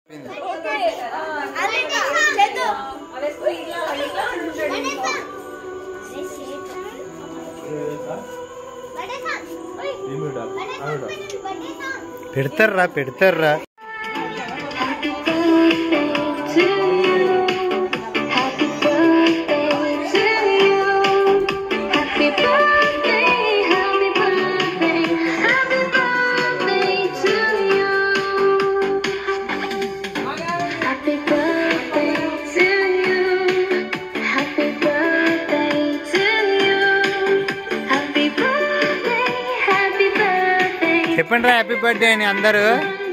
పెడతారా పెడతారా చెప్పండి రా హ్యాపీ బర్త్డే అని అందరూ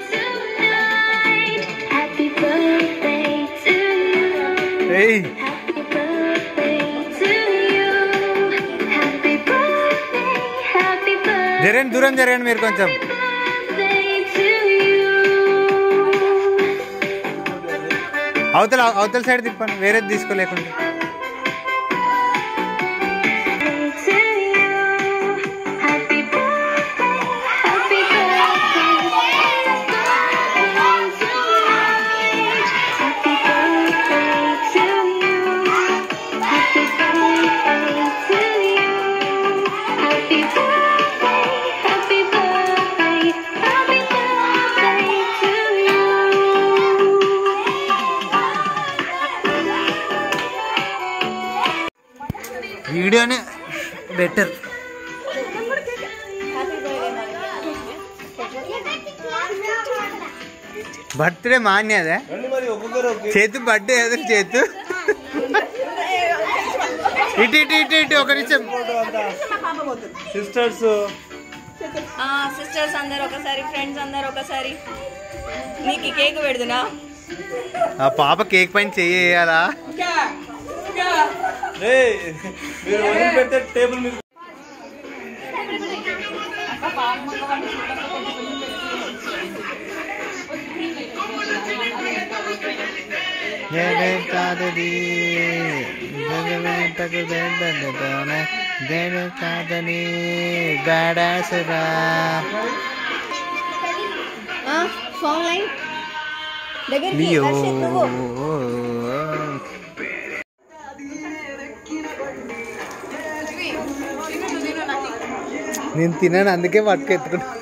Happy birthday to you. ఏయ్ Happy birthday to you. Happy birthday, happy birthday జరగండి దూరం జరగండి మీరు కొంచెం to you. అవతల అవతల సైడ్ తిప్పండి వేరేది తీసుకోలేకుండా To you. Happy birthday, happy birthday. Happy birthday to you. Happy birthday to you. Happy birthday, happy birthday, happy birthday to you. వీడియోనే బెటర్ బర్త్డే మాన్యదే చేతు బర్త్డే ఏదో చేతు ఇటు ఇటు ఇటు ఇటు ఒక నిమిషం సిస్టర్స్ సిస్టర్స్ అందరు ఒకసారి ఫ్రెండ్స్ అందరు ఒకసారి నీకు కేక్ పెడుదునా ఆ పాప కేక్ పైన చెయ్యాలా మీరు వదిలి పెడితే టేబుల్ మీద కాదది కాదని గాడాసురా సాంగ్ లైన్ దగ్గరికి లియో హర్షిత్ నువ్వు. నేను తిన్నాను అందుకే పట్టుకెత్తుకున్నా